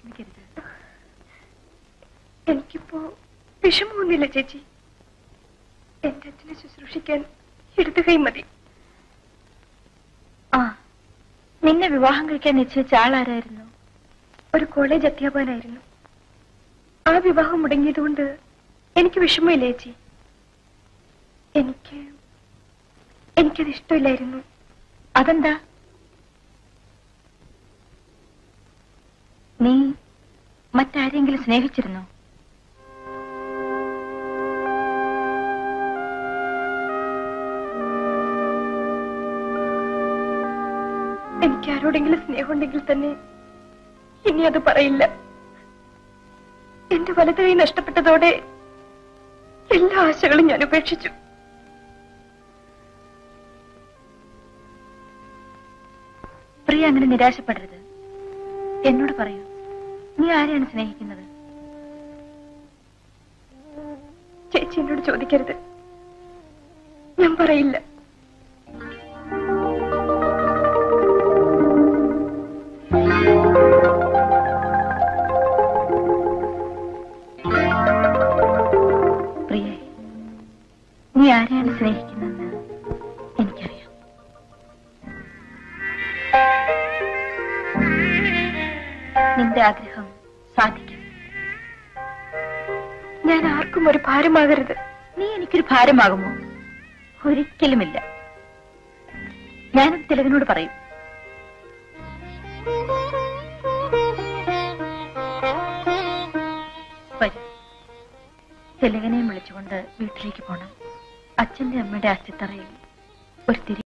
വിഷമിക്കരുത് എനിക്കിപ്പോ വിഷമമൊന്നുമില്ല ചേച്ചി എന്റെ അച്ഛനെ ശുശ്രൂഷിക്കാൻ ഇടതു കൈ മതി ആ നിന്നെ വിവാഹം കഴിക്കാൻ നിശ്ചയിച്ച ആളാരായിരുന്നു ഒരു കോളേജ് അധ്യാപകനായിരുന്നു ആ വിവാഹം മുടങ്ങിയതുകൊണ്ട് എനിക്ക് വിഷമമില്ല ചേച്ചി എനിക്ക് എനിക്കത് ഇഷ്ടമില്ലായിരുന്നു അതെന്താ നീ മറ്റാരെങ്കിലും സ്നേഹിച്ചിരുന്നോ എനിക്ക് ആരോടെങ്കിലും സ്നേഹമുണ്ടെങ്കിൽ തന്നെ ഇനി അത് പറയില്ല എന്റെ വലതു കൈ നഷ്ടപ്പെട്ടതോടെ എല്ലാ ആശകളും ഞാൻ ഉപേക്ഷിച്ചു പ്രിയ അങ്ങനെ നിരാശപ്പെടരുത് എന്നോട് പറയൂ നീ ആരെയാണ് സ്നേഹിക്കുന്നത് ചേച്ചി എന്നോട് ചോദിക്കരുത് ഞാൻ പറയില്ല പ്രിയേ നീ ആരെയാണ് സ്നേഹിക്കുന്നതെന്ന് എനിക്കറിയാം നിന്റെ ആഗ്രഹം സാധിക്കും ഞാൻ ആർക്കും ഒരു ഭാരമാകരുത് നീ എനിക്കൊരു ഭാരമാകുമോ ഒരിക്കലുമില്ല ഞാനത് തിലകനോട് പറയും വരൂ തിലകനെയും വിളിച്ചുകൊണ്ട് വീട്ടിലേക്ക് പോണം അച്ഛന്റെ അമ്മയുടെ അസ്ഥിത്തറയിൽ ഒരു തിരി